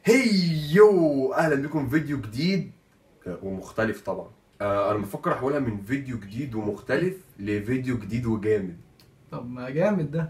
هيو اهلا بكم في فيديو جديد آه، ومختلف طبعا آه، انا بفكر احولها من فيديو جديد ومختلف لفيديو جديد وجامد طب ما جامد ده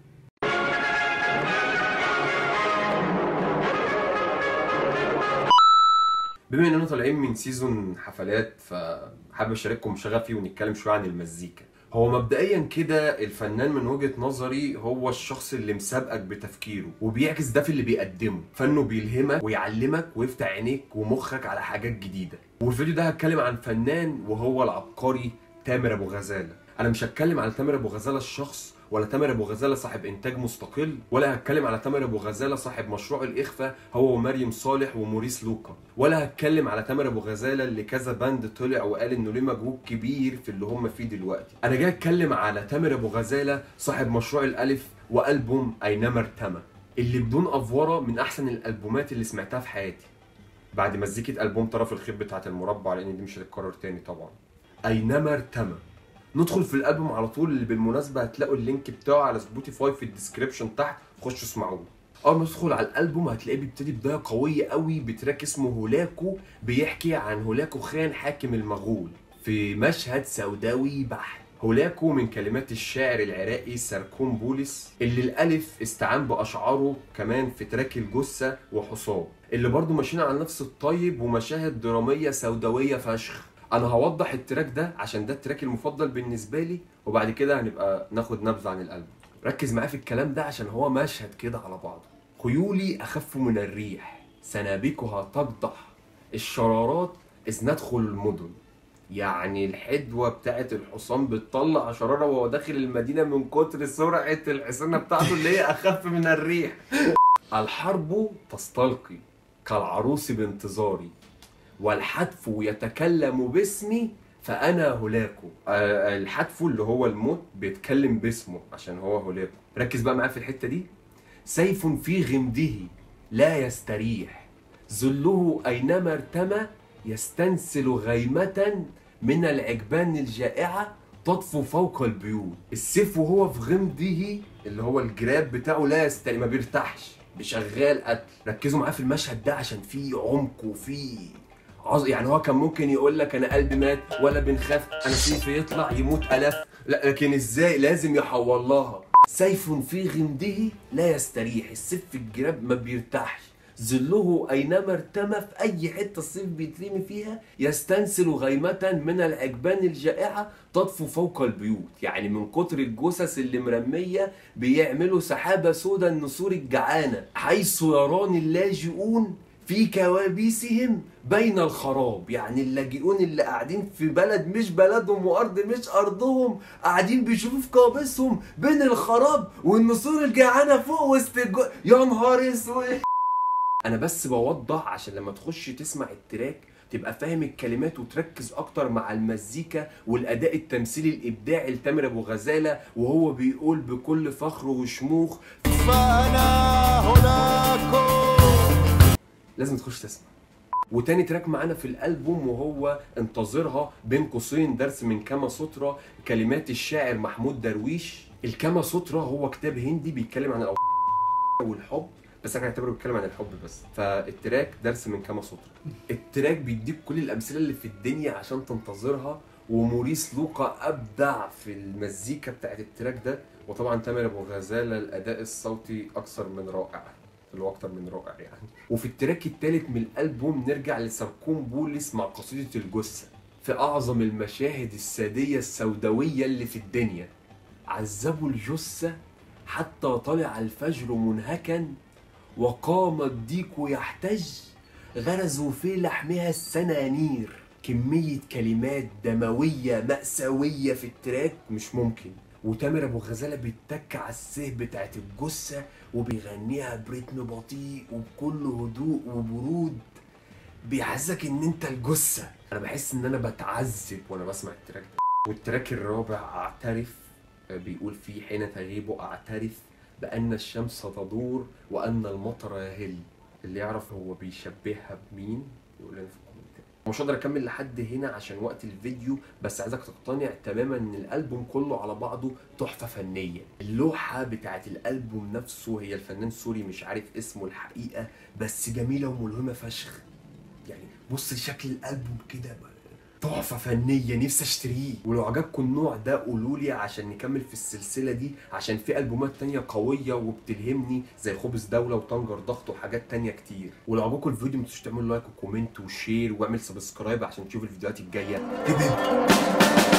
بما اننا طالعين من سيزون حفلات فحابب اشارككم شغفي ونتكلم شويه عن المزيكا هو مبدئيا كده الفنان من وجهة نظري هو الشخص اللي مسابقك بتفكيره وبيعكس ده في اللي بيقدمه فانه بيلهمك ويعلمك ويفتح عينيك ومخك على حاجات جديدة والفيديو ده هتكلم عن فنان وهو العبقري تامر ابو غزالة انا مش هتكلم على تامر ابو غزالة الشخص ولا تامر ابو غزاله صاحب انتاج مستقل ولا هتكلم على تامر ابو غزاله صاحب مشروع الاخفاء هو ومريم صالح وموريس لوكا ولا هتكلم على تامر ابو غزاله اللي كذا باند طلع وقال انه ليه مجهود كبير في اللي هم فيه دلوقتي انا جاي اتكلم على تامر ابو غزاله صاحب مشروع الالف والبوم اينما ارتمى اللي بدون افوره من احسن الالبومات اللي سمعتها في حياتي بعد مزيكه البوم طرف الخير بتاعت المربع لان دي مش هتتكرر تاني طبعا اينما ارتمى ندخل في الالبوم على طول اللي بالمناسبه هتلاقوا اللينك بتاعه على سبوتيفاي في الديسكربشن تحت خشوا اسمعوه اول ما تدخل على الالبوم هتلاقيه بيبتدي بدايه قويه قوي بتراك اسمه هولاكو بيحكي عن هولاكو خان حاكم المغول في مشهد سوداوي بحت هولاكو من كلمات الشاعر العراقي سركون بولس اللي الالف استعان باشعاره كمان في تراك الجثه وحصاب اللي برضه ماشيين على نفس الطيب ومشاهد دراميه سوداويه فشخ انا هوضح التراك ده عشان ده التراك المفضل بالنسبه لي وبعد كده هنبقى ناخد نبذه عن الالبوم ركز معايا في الكلام ده عشان هو مشهد كده على بعضه خيولي اخف من الريح سنابكها تقضح الشرارات اذ ندخل المدن يعني الحدوة بتاعت الحصان بتطلع شرارة وهو داخل المدينة من كتر سرعة الحصانة بتاعته اللي هي أخف من الريح الحرب تستلقي كالعروس بانتظاري والحتف يتكلم باسمي فانا هولاكو آه، الحتف اللي هو الموت بيتكلم باسمه عشان هو هولاكو ركز بقى معايا في الحته دي سيف في غمده لا يستريح ذله اينما ارتمى يستنسل غيمه من العجبان الجائعه تطفو فوق البيوت السيف وهو في غمده اللي هو الجراب بتاعه لا يستريح ما بيرتاحش شغال قتل ركزوا معايا في المشهد ده عشان فيه عمق وفيه عظ... يعني هو كان ممكن يقول لك انا قلبي مات ولا بنخاف انا سيفي يطلع يموت الاف لا لكن ازاي لازم يحول لها سيف في غمده لا يستريح السيف في الجراب ما بيرتاحش ظله اينما ارتمى في اي حته الصيف بيترمي فيها يستنسل غيمه من العجبان الجائعه تطفو فوق البيوت يعني من كتر الجثث اللي مرميه بيعملوا سحابه سودا النسور الجعانه حيث يراني اللاجئون في كوابيسهم بين الخراب يعني اللاجئون اللي قاعدين في بلد مش بلدهم وارض مش ارضهم قاعدين بيشوفوا في كوابيسهم بين الخراب والنسور الجعانه فوق وسط الجو... يا نهار اسود انا بس بوضح عشان لما تخش تسمع التراك تبقى فاهم الكلمات وتركز اكتر مع المزيكا والاداء التمثيلي الابداعي لتامر ابو غزاله وهو بيقول بكل فخر وشموخ فأنا هناك لازم تخش تسمع وتاني تراك معانا في الالبوم وهو انتظرها بين قوسين درس من كما سوترا كلمات الشاعر محمود درويش الكما سوترا هو كتاب هندي بيتكلم عن الأو... والحب بس احنا هنعتبره بيتكلم عن الحب بس فالتراك درس من كما سوترا التراك بيديك كل الامثله اللي في الدنيا عشان تنتظرها وموريس لوكا ابدع في المزيكا بتاعت التراك ده وطبعا تامر ابو غزاله الاداء الصوتي اكثر من رائع اللي هو اكتر من رائع يعني وفي التراك الثالث من الالبوم نرجع لسركون بولس مع قصيده الجثه في اعظم المشاهد الساديه السوداويه اللي في الدنيا عذبوا الجثه حتى طلع الفجر منهكا وقام الديك يحتج غرزوا في لحمها السنانير كمية كلمات دموية مأساوية في التراك مش ممكن وتامر ابو غزاله بيتك على السه بتاعت الجثه وبيغنيها بريتم بطيء وبكل هدوء وبرود بيحسسك ان انت الجثه انا بحس ان انا بتعذب وانا بسمع التراك ده والتراك الرابع اعترف بيقول فيه حين تغيب اعترف بان الشمس تدور وان المطر يهل اللي يعرف هو بيشبهها بمين يقول لنا في الكومنتات مش هقدر اكمل لحد هنا عشان وقت الفيديو بس عايزك تقتنع تماما ان الالبوم كله على بعضه تحفه فنيه اللوحه بتاعت الالبوم نفسه هي الفنان سوري مش عارف اسمه الحقيقه بس جميله وملهمه فشخ يعني بص شكل الالبوم كده تحفة فنية نفسي اشتريه ولو عجبكم النوع ده قولوا لي عشان نكمل في السلسلة دي عشان في ألبومات تانية قوية وبتلهمني زي خبز دولة وطنجر ضغط وحاجات تانية كتير ولو عجبكم الفيديو متنسوش تعملوا لايك وكومنت وشير واعمل سبسكرايب عشان تشوف الفيديوهات الجاية